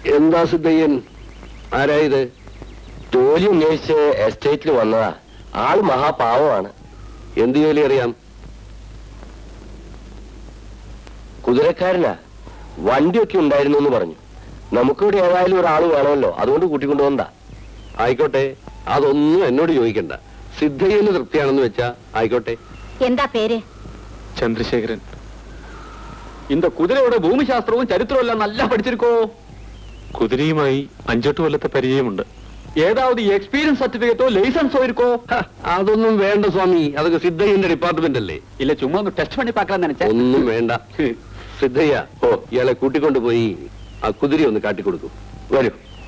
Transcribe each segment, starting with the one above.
എന്താ സിദ്ധയ്യൻ ആരാ ഇത് ജോലി അന്വേഷിച്ച് എസ്റ്റേറ്റിൽ വന്നതാ ആള് മഹാപാവമാണ് എന്ത് ജോലി അറിയാം കുതിരക്കാരനാ വണ്ടിയൊക്കെ ഉണ്ടായിരുന്നു എന്ന് പറഞ്ഞു നമുക്കിവിടെ ഏതായാലും ഒരാൾ വേണമല്ലോ അതുകൊണ്ട് കൂട്ടിക്കൊണ്ടുവന്നതാ ആയിക്കോട്ടെ അതൊന്നും എന്നോട് ചോദിക്കണ്ട സിദ്ധയ്യന് തൃപ്തിയാണെന്ന് വെച്ചാ ആയിക്കോട്ടെ എന്താ പേര് ചന്ദ്രശേഖരൻ இந்த കുതിരയുടെ ഭൂമിശാസ്ത്രവും ചരിത്രവും എല്ലാം നല്ല പഠിച്ചിരിക്കോ കുതിരയുമായി അഞ്ചെട്ട് കൊല്ലത്തെ പരിചയമുണ്ട് ഏതാവത് എക്സ്പീരിയൻസ് സർട്ടിഫിക്കറ്റോ ലൈസൻസോ ഇരിക്കോ ഹ, അതൊന്നും വേണ്ട സ്വാമി അതൊക്കെ സിദ്ധയ്യന്റെ ഡിപ്പാർട്ട്മെന്റ് അല്ലേ ഇല്ല ചുമ്മാ ഒന്ന് ടെസ്റ്റ് പണി പാക്കാൻ നനച്ച ഒന്നും വേണ്ട സിദ്ധയ്യ ഓ ഇയാളെ കൂട്ടിക്കൊണ്ടുപോയി ആ കുതിര ഒന്ന് കാട്ടിക്കൊടുക്കും വരൂ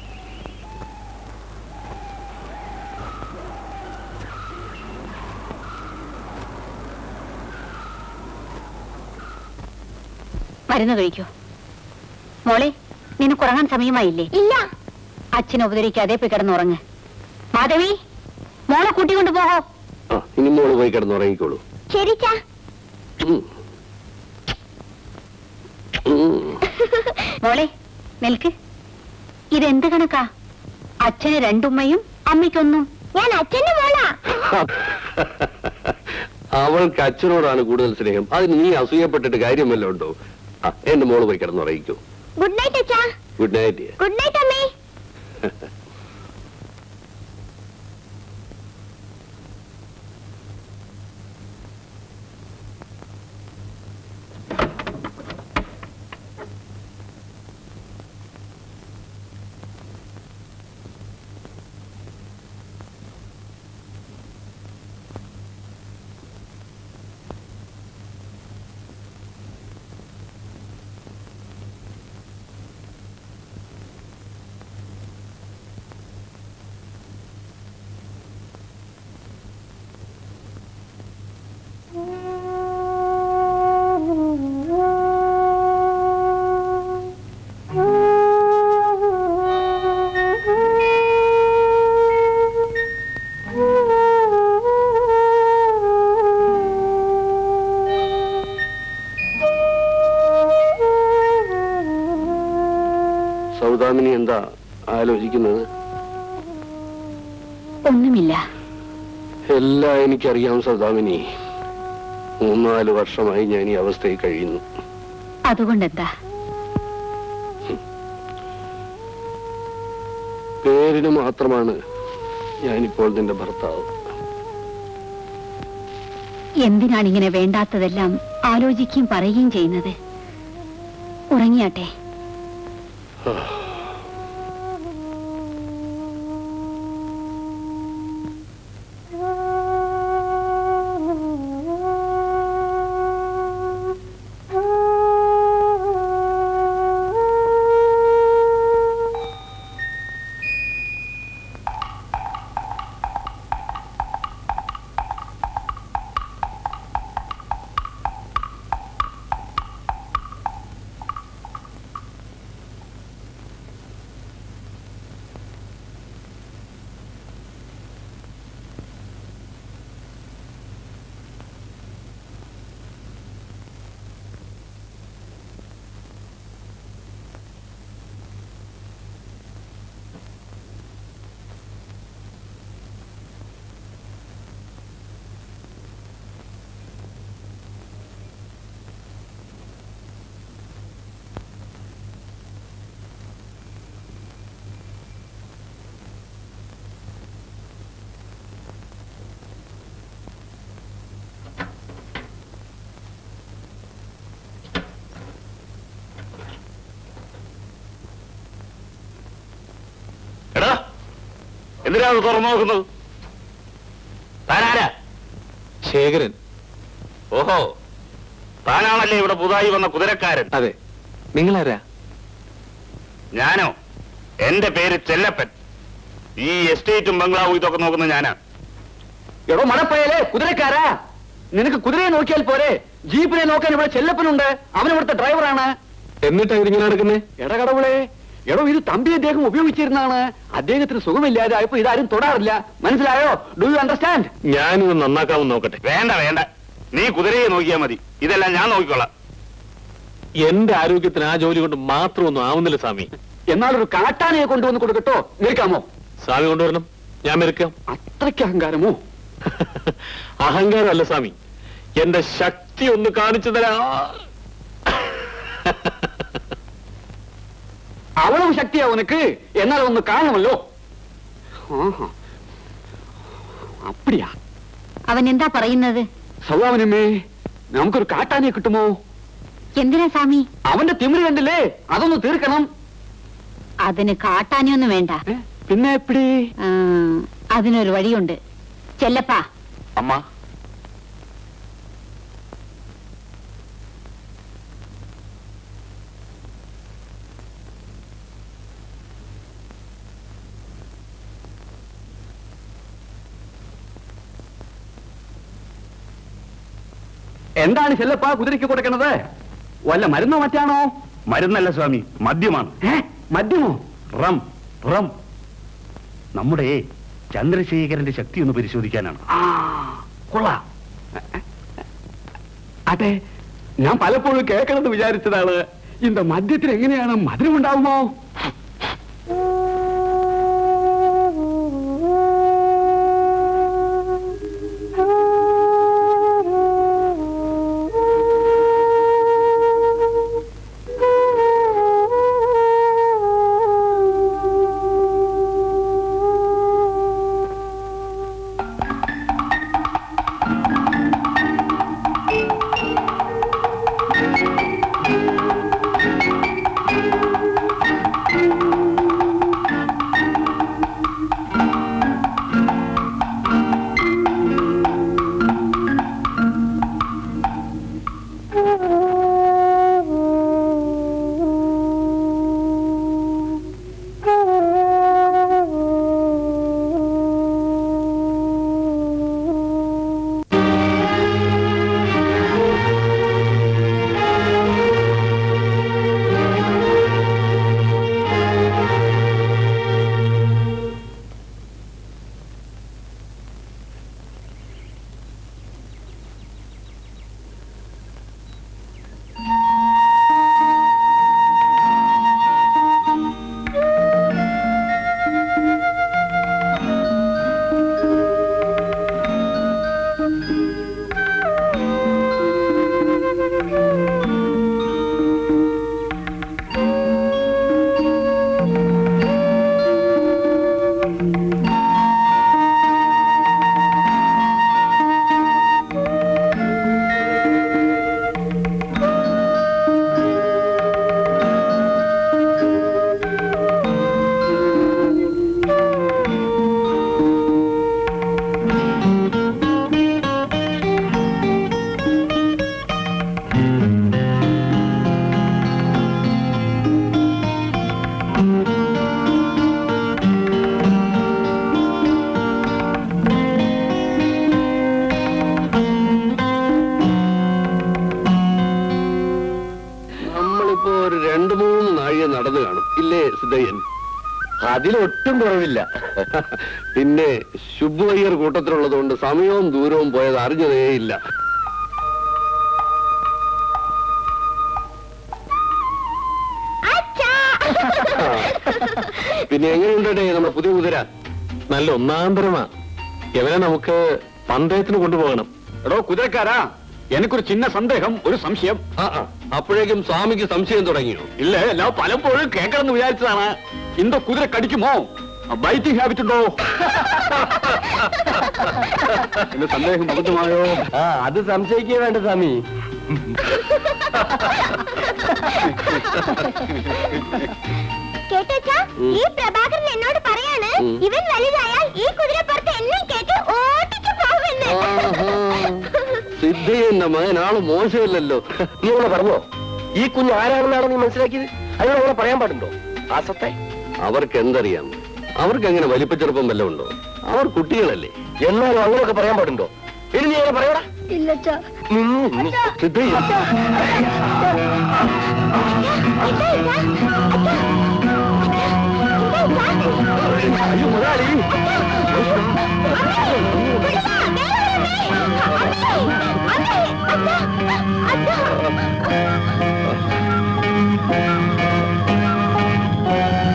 മരുന്ന് കഴിക്കൂ മോളെ നിനക്ക് ഉറങ്ങാൻ സമയമായില്ലേ ഇല്ല അച്ഛനെ ഉപദ്രവിക്കാതെ പോയി കിടന്നുറങ്ങ് മാധവി മോളെ കൂട്ടിക്കൊണ്ടു പോകോ ആ ഇനി മോള് പോയി കിടന്നുറങ്ങിക്കോളൂ ശരിച്ചാ ഉം. ഉം. മോളെ നിൽക്ക് ഇതെന്ത് കണക്കാ അച്ഛന് രണ്ടുമ്മയും അമ്മയ്ക്കൊന്നും ഞാൻ അച്ഛന്റെ മോളാ അവൾക്ക് അച്ഛനോടാണ് കൂടുതൽ സ്നേഹം അതിന് നീ അസൂയപ്പെട്ടിട്ട് കാര്യമല്ലോ ഉണ്ടോ ആ എന്റെ മോള് പോയി കിടന്നുറങ്ങിക്കോ ഗുഡ് നൈറ്റ് അച്ഛാ ഗുഡ് നൈറ്റ് ഗുഡ് നൈറ്റ് അമ്മേ സൗദാമിനി എന്താ ആലോചിക്കുന്നത് ഒന്നുമില്ല എല്ലാം എനിക്കറിയാം സൗദാമിനി മൂന്നാല് വർഷമായി ഞാൻ ഈ അവസ്ഥയിൽ കഴിയുന്നു അതുകൊണ്ടെന്താ പേരിന് മാത്രമാണ് ഞാനിപ്പോൾ നിന്റെ ഭർത്താവ് എന്തിനാണ് ഇങ്ങനെ വേണ്ടാത്തതെല്ലാം ആലോചിക്കുകയും പറയുകയും ചെയ്യുന്നത് ഉറങ്ങിയാട്ടെ എടാ എന്തിനാ അത് തുറന്നു നോക്കുന്നത് താനാരാ ശേഖരൻ ഓഹോ താനാണല്ലേ ഇവിടെ പുതുതായി വന്ന കുതിരക്കാരൻ അതെ നിങ്ങളാരാ ഞാനോ എന്റെ പേര് ചെല്ലപ്പൻ ഈ എസ്റ്റേറ്റും ബംഗ്ലാവും ഇതൊക്കെ നോക്കുന്ന ഞാനാ എടോ മണപ്പയലേ കുതിരക്കാരാ നിനക്ക് കുതിരയെ നോക്കിയാൽ പോരെ ജീപ്പിനെ നോക്കാൻ ഇവിടെ ചെല്ലപ്പനുണ്ട് അവൻ ഇവിടുത്തെ ഡ്രൈവറാണ് എന്നിട്ടാ ഇതിങ്ങനെ നടക്കുന്നേ എടകടവുളെ എടോ ഇത് തമ്പി അദ്ദേഹം ഉപയോഗിച്ചിരുന്നാണ് അദ്ദേഹത്തിന് സുഖമില്ലാതെ ആയപ്പോ ഇതാരും തൊടാറില്ല മനസ്സിലായോ ഡു യു അണ്ടർസ്റ്റാൻഡ് ഞാനിത് നന്നാക്കാമെന്ന് നോക്കട്ടെ വേണ്ട വേണ്ട നീ കുതിരയെ നോക്കിയാ മതി ഇതെല്ലാം ഞാൻ നോക്കിക്കോളാം എന്റെ ആരോഗ്യത്തിന് ആ ജോലി കൊണ്ട് മാത്രമൊന്നും ആവുന്നില്ല സ്വാമി എന്നാൽ ഒരു കാട്ടാനയെ കൊണ്ടുവന്ന് കൊടുക്കട്ടോ നിൽക്കാമോ സ്വാമി കൊണ്ടുവരണം ഞാൻ മെരുക്കാം അത്രയ്ക്ക് അഹങ്കാരമോ അഹങ്കാരമല്ല സ്വാമി എന്റെ ശക്തി ഒന്ന് കാണിച്ചു തരാ അவ்வளவு ശക്തിയാ ഉനക്ക് എന്നാൽ ഒന്ന് കാണുമല്ലോ ആഹാ. അപ്പടിയാ അവൻ എന്താ പറയുന്നത് സൗവാമനമ്മേ നമുക്കൊരു കാട്ടാനയെ കിട്ടുമോ എന്തിനാ സ്വാമി അവന്റെ തിമിര് കണ്ടില്ലേ അതൊന്ന് തീർക്കണം അതിന് കാട്ടാനൊന്നും വേണ്ട ഏ? പിന്നെ എപ്പിടി ആ, അതിനൊരു വഴിയുണ്ട് ചെല്ലപ്പാ അമ്മ എന്താണ് ചെല്ലപ്പ കുതിരയ്ക്ക് കൊടുക്കണത് വല്ല മരുന്നോ മറ്റാണോ മരുന്നല്ല സ്വാമി മദ്യമാണ് ഏ മദ്യമോ റം റം നമ്മുടെ ചന്ദ്രശേഖരന്റെ ശക്തി ഒന്ന് പരിശോധിക്കാനാണ് ആ കൊള്ളാം അതെ ഞാൻ പലപ്പോഴും കേൾക്കണമെന്ന് വിചാരിച്ചതാണ് இந்த മദ്യത്തിന് എങ്ങനെയാണ് മധുരം ഉണ്ടാവുമോ നമ്മളിപ്പോ ഒരു രണ്ടു മൂന്ന് നാഴിക നടന്നു കാണും ഇല്ലേ സിദ്ധയ്യൻ അതിലൊട്ടും കുറവില്ല പിന്നെ ശുഭവയ്യർ കൂട്ടത്തിലുള്ളതുകൊണ്ട് സമയവും ദൂരവും പോയത് അറിഞ്ഞതേയില്ല പിന്നെ എങ്ങനെയുണ്ടേ നമ്മുടെ പുതിയ കുതിര നല്ല ഒന്നാന്തരമാ ഇവനെ നമുക്ക് പന്തയത്തിന് കൊണ്ടുപോകണം എടോ കുതിരക്കാരാ എനിക്കൊരു ചിന്ന സന്ദേഹം ഒരു സംശയം ആ ആ, അപ്പോഴേക്കും സ്വാമിക്ക് സംശയം തുടങ്ങിയോ ഇല്ല ഞാൻ പലപ്പോഴും കേൾക്കണമെന്ന് വിചാരിച്ചതാണ് ഇന്ത കുതിര കടിക്കുമോ ബൈറ്റിംഗ് ഹാബിറ്റ് ഉണ്ടോ എന്റെ സന്ദേഹം അബദ്ധമായോ ആ അത് സംശയിക്കേ വേണ്ട സ്വാമി കേട്ടോച്ചാ ഉം. ഈ പ്രഭാകരൻ എന്നോട് പറയാണ് ഉം. ഇവൻ വലുതായാൽ ഈ കുതിരപ്പുറത്ത് എന്നെ കേട്ട് ഓട്ടിച്ചു പോകുമെന്ന് ആഹാ. സിദ്ധയ്യന്റെ മകൻ ആള് മോശമില്ലല്ലോ നീ അങ്ങനെ പറഞ്ഞോ ഈ കുഞ്ഞ് ആരാണെന്നാണോ നീ മനസ്സിലാക്കിയത് അതിനോട് അങ്ങനെ പറയാൻ പാടുണ്ടോ ആസത്തെ അവർക്ക് എന്തറിയാം അവർക്ക് അങ്ങനെ വലിപ്പച്ചെറുപ്പം വല്ലതും ഉണ്ടോ അവർ കുട്ടികളല്ലേ എന്നാലും അങ്ങനെയൊക്കെ പറയാൻ പാടുണ്ടോ ഇനി നീ അങ്ങനെ പറയടാ ഇല്ലച്ചാ ഉം, സിദ്ധയ്യൻ അയ്യോ മുതലാളി അച്ഛാ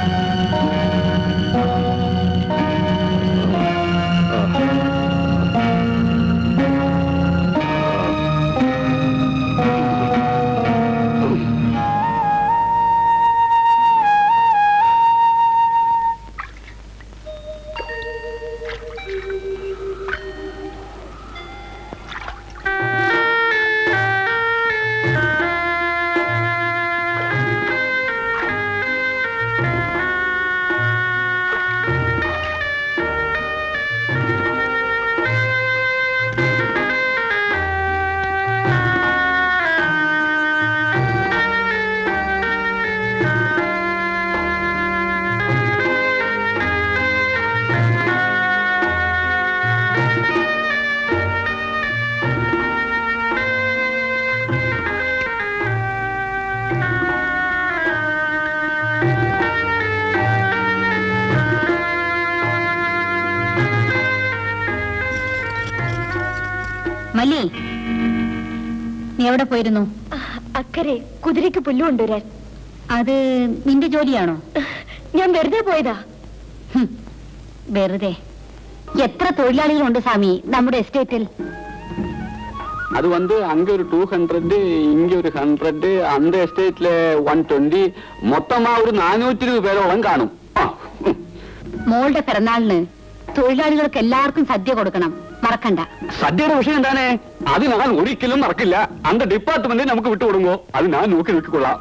മല്ലി നീ എവിടെ പോയിരുന്നു അക്കരെ കുതിരയ്ക്ക് പുല്ല് കൊണ്ടുവരാൻ അത് നിന്റെ ജോലിയാണോ ഞാൻ വെറുതെ പോയതാ ഹും, വെറുതെ എത്ര തൊഴിലാളികളുണ്ട് സ്വാമി നമ്മുടെ എസ്റ്റേറ്റിൽ அது வந்து அங்க ஒரு டூ ஹண்ட்ரட் இங்க ஒரு ஹண்ட்ரட் அந்த எஸ்டேட்ல ஒன் டுவெண்ட்டி மொத்தமா ஒரு നാനൂറ്റി ഇരുപത് പേരോളം കാണും ആ, ഉം. മോളുടെ പിറന്നാളിന് തൊഴിലാളികൾക്ക് എല്ലാവർക്കും സദ്യ കൊടുക്കണം മറക്കണ്ട സദ്യയുടെ വിഷയം എന്താണ് അത് ഞാൻ ഒരിക്കലും മറക്കില്ല അന്ത ഡിപ്പാർട്ട്മെന്റ് നമുക്ക് വിട്ടുകൊടുങ്ങോ അത് ഞാൻ നോക്കി നോക്കിക്കൊള്ളാം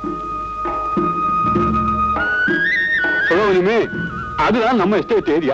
സുഖമിനുമേ அதுதான் நம்ம எஸ்டேட் ஏரியா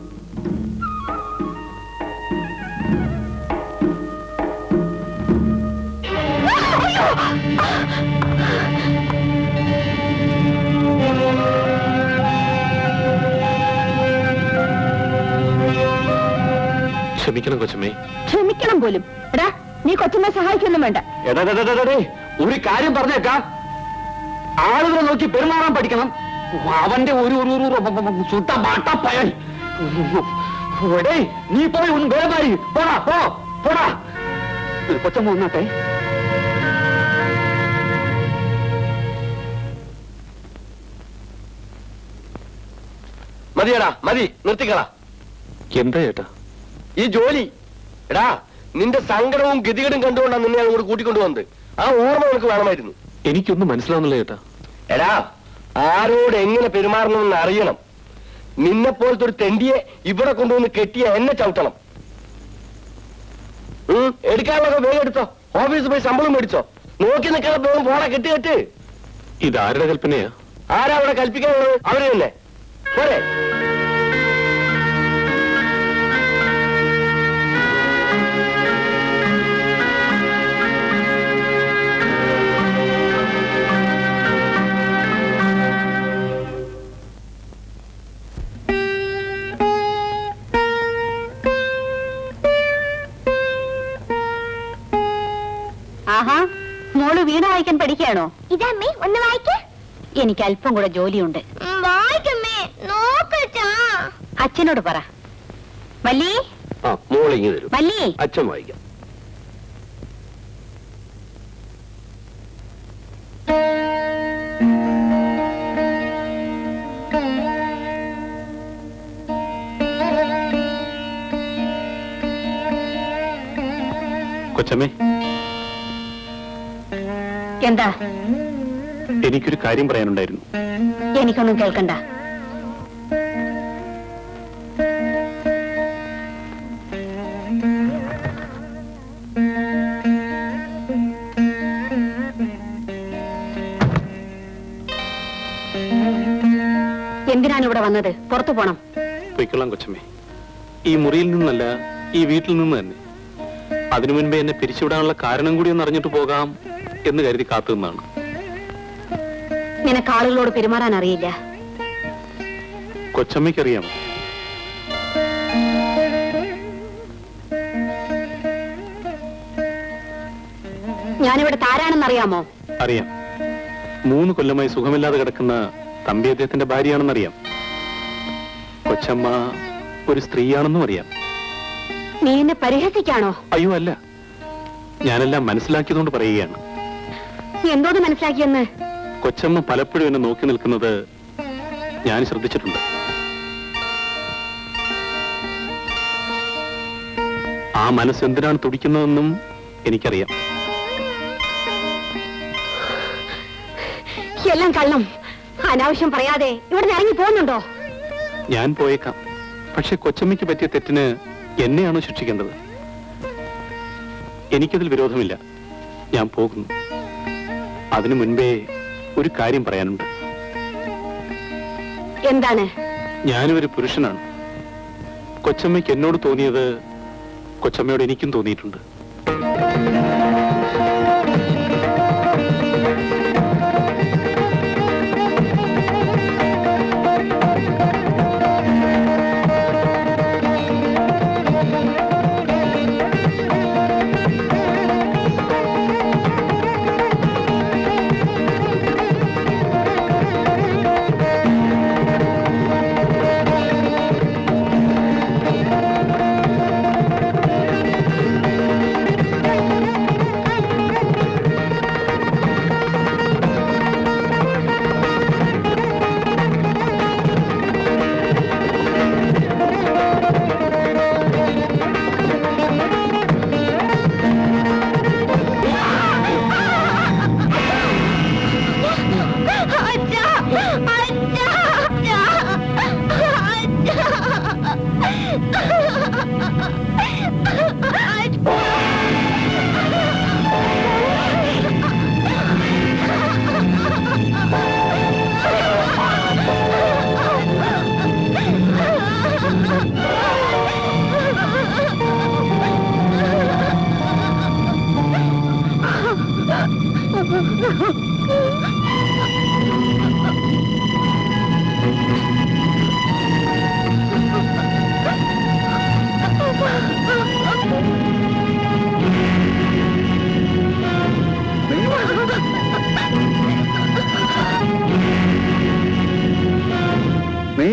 ക്ഷമിക്കണം കൊച്ചമ്മേ ക്ഷമിക്കണം പോലും എടാ നീ കൊച്ചമ്മ സഹായിക്കൊന്നും വേണ്ട എടാ, എടാ, എടാ, എടാ, ഒരു കാര്യം പറഞ്ഞേക്കാം ആളുകളെ നോക്കി പെരുമാറാൻ പഠിക്കണം അവന്റെ ഒരു ഒരു ഒരു ഒരു സുട്ട മാട്ടപ്പയൻ എടേ നീ പോയി ഒന്ന് വേഗമായി പോടാ പോ പോടാ കൊച്ചമ്മ വന്നാട്ടെ മതിയടാ മതി നിർത്തിക്കളാ എന്താ ചേട്ടാ ഈ ജോലി എടാ നിന്റെ സങ്കടവും ഗതികേടും കണ്ടുകൊണ്ടാണ് നിന്നെ അങ്ങോട്ട് കൂട്ടിക്കൊണ്ടുവന്നത് ആ ഓർമ്മ നിനക്ക് വേണമായിരുന്നു എനിക്കൊന്നും മനസ്സിലാവുന്നില്ല ചേട്ടാ എടാ ആരോട് എങ്ങനെ പെരുമാറണമെന്ന് അറിയണം നിന്നെ പോലത്തെ ഒരു തെണ്ടിയെ ഇവിടെ കൊണ്ടുവന്ന് കെട്ടിയ എന്നെ ചവിട്ടണം ഉം, എടുക്കാനുള്ളതൊക്കെ വേഗം എടുത്തോ ഓഫീസിൽ പോയി ശമ്പളം മേടിച്ചോ നോക്കി നിൽക്കാതെ വേഗം പോടാ കെട്ടി കെട്ട് ഇതാരുടെ കൽപ്പനയാ ആരാ അവിടെ കൽപ്പിക്കാനുള്ളത് അവര് തന്നെ പോരെ ആഹാ മോള് വീണ വായിക്കാൻ പഠിക്കുകയാണോ ഇതമ്മേ ഒന്ന് വായിക്കേ എനിക്ക് അല്പം കൂടെ ജോലിയുണ്ട് വായിക്കമ്മേ നോക്കച്ചാ അച്ഛനോട് പറ മല്ലി ആ മോളിങ്ങി തരും മല്ലി അച്ഛൻ വായിക്കാം കൊച്ചമ്മേ എന്താ എനിക്കൊരു കാര്യം പറയാനുണ്ടായിരുന്നു എനിക്കൊന്നും കേൾക്കണ്ട എന്തിനാണ് ഇവിടെ വന്നത് പുറത്തു പോണം പൊയ്ക്കൊള്ളാം കൊച്ചമ്മേ ഈ മുറിയിൽ നിന്നല്ല ഈ വീട്ടിൽ നിന്ന് തന്നെ അതിനു മുൻപേ എന്നെ പിരിച്ചുവിടാനുള്ള കാരണം കൂടി ഒന്ന് അറിഞ്ഞിട്ട് പോകാം എന്ന് കരുതി കാത്തു നിന്നാണ് നിനക്ക് ആളുകളോട് പെരുമാറാൻ അറിയില്ല കൊച്ചമ്മയ്ക്കറിയാം ഞാനിവിടെ താരാണെന്നറിയാമോ അറിയാം മൂന്ന് കൊല്ലമായി സുഖമില്ലാതെ കിടക്കുന്ന തമ്പി അദ്ദേഹത്തിന്റെ ഭാര്യയാണെന്നറിയാം കൊച്ചമ്മ ഒരു സ്ത്രീയാണെന്നും അറിയാം നീ എന്നെ പരിഹസിക്കാണോ അയ്യോ അല്ല ഞാനെല്ലാം മനസ്സിലാക്കിയതുകൊണ്ട് പറയുകയാണ് നീ എന്തോന്ന് മനസ്സിലാക്കിയെന്ന് കൊച്ചമ്മ പലപ്പോഴും എന്നെ നോക്കി നിൽക്കുന്നത് ഞാൻ ശ്രദ്ധിച്ചിട്ടുണ്ട് ആ മനസ്സ് എന്തിനാണ് തുടിക്കുന്നതെന്നും എനിക്കറിയാം എല്ലാം കള്ളം അനാവശ്യം പറയാതെ ഇവിടെ ഇറങ്ങി പോകുന്നുണ്ടോ ഞാൻ പോയേക്കാം പക്ഷെ കൊച്ചമ്മയ്ക്ക് പറ്റിയ തെറ്റിന് എന്നെയാണോ ശിക്ഷിക്കേണ്ടത് എനിക്കതിൽ വിരോധമില്ല ഞാൻ പോകുന്നു അതിനു മുൻപേ ഒരു കാര്യം പറയാനുണ്ട് എന്താണ് ഞാനും ഒരു പുരുഷനാണ് കൊച്ചമ്മയ്ക്ക് എന്നോട് തോന്നിയത് കൊച്ചമ്മയോട് എനിക്കും തോന്നിയിട്ടുണ്ട്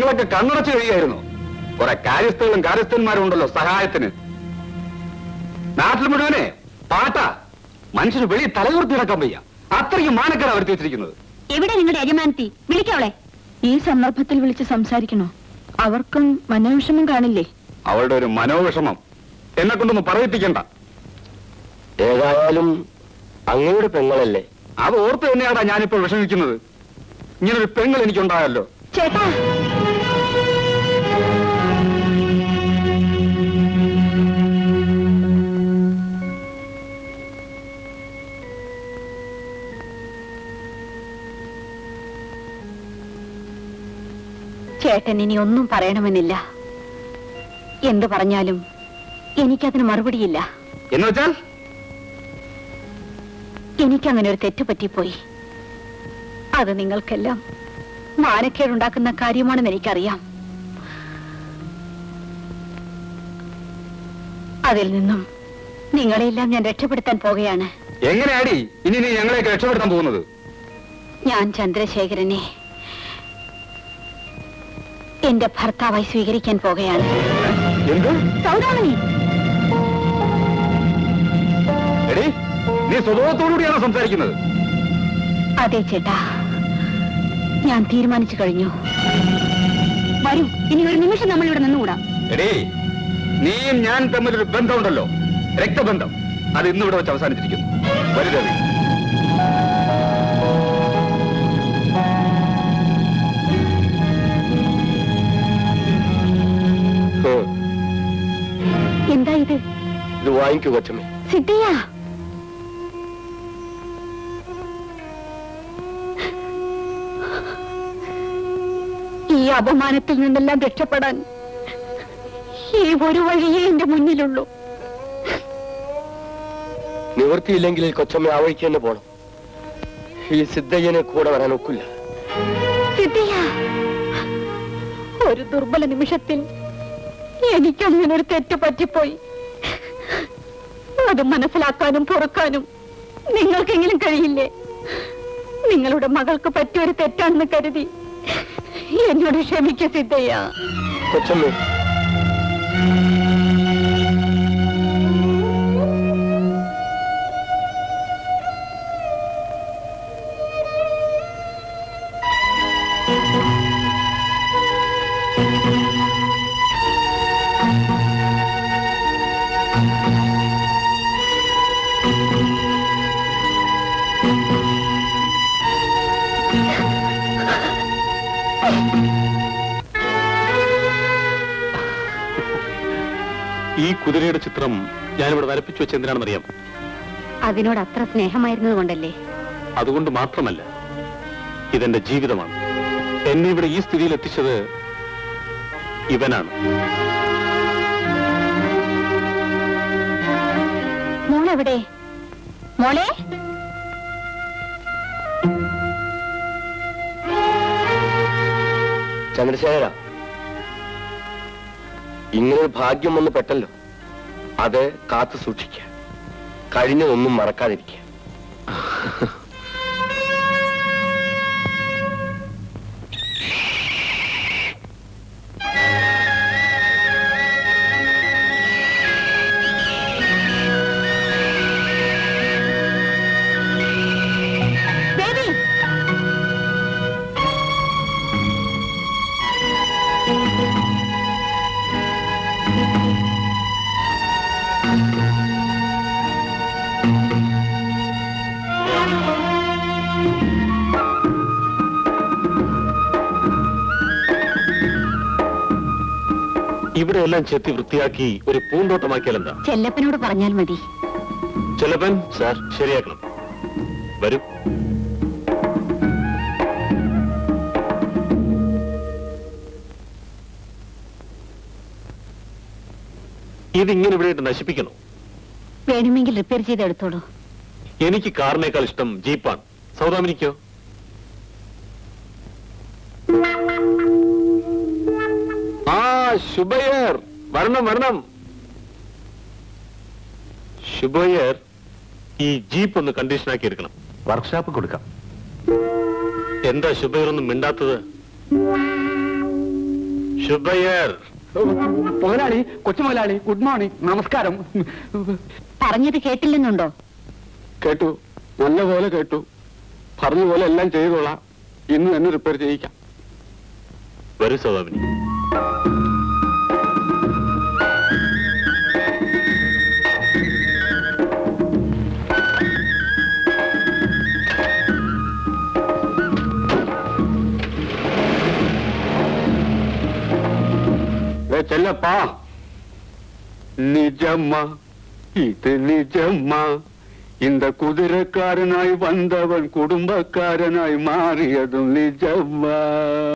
നിങ്ങളൊക്കെ കണ്ണടച്ച് കഴിയായിരുന്നു കുറെ കാര്യസ്ഥകളും കാര്യസ്ഥന്മാരും ഉണ്ടല്ലോ സഹായത്തിന് നാട്ടിൽ മുഴുവനെ പാട്ടാ മനുഷ്യന് വെളിയിൽ തലകുർത്തി നടക്കാൻ വയ്യ അത്രയ്ക്ക് മാനക്കേടാ വരുത്തി വെച്ചിരിക്കുന്നത് എവിടെ നിങ്ങളുടെ യജമാനത്തി വിളിക്കവളെ ഈ സന്ദർഭത്തിൽ വിളിച്ച് സംസാരിക്കണോ അവർക്കും മനോവിഷമം കാണില്ലേ അവളുടെ ഒരു മനോവിഷമം എന്നെ കൊണ്ടൊന്ന് പറയിപ്പിക്കണ്ട ഏതായാലും അങ്ങയുടെ പെങ്ങളല്ലേ അത് ഓർത്ത് തന്നെയാടാ ഞാനിപ്പോൾ വിഷമിക്കുന്നത് ഇങ്ങനൊരു പെങ്ങൾ എനിക്കുണ്ടായല്ലോ ചേട്ടാ ചേട്ടൻ ഇനി ഒന്നും പറയണമെന്നില്ല എന്തു പറഞ്ഞാലും എനിക്കതിന് മറുപടിയില്ല എന്ന് വെച്ചാൽ എനിക്കങ്ങനെ ഒരു തെറ്റ് പറ്റിപ്പോയി അത് നിങ്ങൾക്കെല്ലാം മാനക്കേടുണ്ടാക്കുന്ന കാര്യമാണെന്ന് എനിക്കറിയാം അതിൽ നിന്നും നിങ്ങളെല്ലാം ഞാൻ രക്ഷപ്പെടുത്താൻ പോകുകയാണ് എങ്ങനെയാടി ഇനി നീ ഞങ്ങളെയൊക്കെ രക്ഷപ്പെടുത്താൻ പോകുന്നത് ഞാൻ ചന്ദ്രശേഖരനെ എന്റെ ഭർത്താവായി സ്വീകരിക്കാൻ പോകുകയാണ് എന്ത് സൗദാമിനി എടി നീ സ്വഭാവത്തോടുകൂടിയാണോ സംസാരിക്കുന്നത് അതെ ചേട്ടാ ഞാൻ തീരുമാനിച്ചു കഴിഞ്ഞു വരൂ ഇനി ഒരു നിമിഷം നമ്മൾ ഇവിടെ നിന്നുകൂടാ എടീ നീയും ഞാൻ തമ്മിലൊരു ബന്ധമുണ്ടല്ലോ രക്തബന്ധം അത് ഇന്നിവിടെ വെച്ച് അവസാനിച്ചിരിക്കുന്നു വലുതേ എന്താ ഇത് ഇത് വാങ്ങിക്കൂ കൊച്ചമ്മേ സിദ്ധിയ ഈ അപമാനത്തിൽ നിന്നെല്ലാം രക്ഷപ്പെടാൻ ഈ ഒരു വഴിയേ എന്റെ മുന്നിലുള്ളൂ നിവൃത്തിയില്ലെങ്കിൽ കൊച്ചമ്മ ആ വഴിക്ക് തന്നെ പോണം ഈ സിദ്ധയ്യനെ കൂടെ വരാൻ ഒക്കില്ല സിദ്ധിയ ഒരു ദുർബല നിമിഷത്തിൽ എനിക്കങ്ങനെ ഒരു തെറ്റ് പറ്റിപ്പോയി അത് മനസ്സിലാക്കാനും പൊറുക്കാനും നിങ്ങൾക്കെങ്കിലും കഴിയില്ലേ നിങ്ങളുടെ മകൾക്ക് പറ്റിയൊരു തെറ്റാണെന്ന് കരുതി എന്നോട് ക്ഷമിക്ക സിദ്ധയ്യ കൊച്ചമ്മേ ഈ കുതിരയുടെ ചിത്രം ഞാനിവിടെ വരപ്പിച്ചു വെച്ച എന്തിനാണെന്ന് അറിയാം അതിനോട് അത്ര സ്നേഹമായിരുന്നത് കൊണ്ടല്ലേ അതുകൊണ്ട് മാത്രമല്ല ഇതെന്റെ ജീവിതമാണ് എന്നെ ഇവിടെ ഈ സ്ഥിതിയിൽ എത്തിച്ചത് ഇവനാണ് മോളെവിടെ മോളെ ചന്ദ്രശേഖര ഇങ്ങനൊരു ഭാഗ്യം വന്ന് പെട്ടല്ലോ അത് കാത്തു സൂക്ഷിക്കുക കഴിഞ്ഞതൊന്നും മറക്കാതിരിക്കുക ബേബി ഇവിടെ എല്ലാം ചെത്തി വൃത്തിയാക്കി ഒരു പൂന്തോട്ടമാക്കിയാൽ എന്താ ചെല്ലപ്പനോട് പറഞ്ഞാൽ മതി ചെലപ്പൻ സാർ ശരിയാക്കണം വരൂ ഇതിങ്ങനെ ഇവിടെ ഇട്ട് നശിപ്പിക്കണം വേണമെങ്കിൽ റിപ്പയർ ചെയ്ത് എടുത്തോളൂ എനിക്ക് കാറിനേക്കാൾ ഇഷ്ടം ജീപ്പാണ് സൗദാമിനിക്കോ ആ ശുഭയർ വരണം വരണം ശുഭയർ ഈ ജീപ്പ് ഒന്ന് കണ്ടീഷനാക്കി എടുക്കണം വർക്ക്ഷോപ്പ് കൊടുക്കാം എന്താ ശുഭയർ ഒന്നും മിണ്ടാത്തത് ശുഭയർ മുതലാളി കൊച്ചു മുതലാളി ഗുഡ് മോർണിംഗ് നമസ്കാരം പറഞ്ഞത് കേട്ടില്ലെന്നുണ്ടോ കേട്ടു നല്ല പോലെ കേട്ടു പറഞ്ഞ പോലെ എല്ലാം ചെയ്തോളാം ഇന്ന് തന്നെ റിപ്പയർ ചെയ്യിക്കാം വരൂ സൗദാമിനി ഏ, ചെല്ലപ്പാ நிஜம்மா இது நிஜம்மா இந்த குதிரைக்காரனாய் வந்தவன் குடும்பக்காரனாய் மாறியதும் நிஜம்மா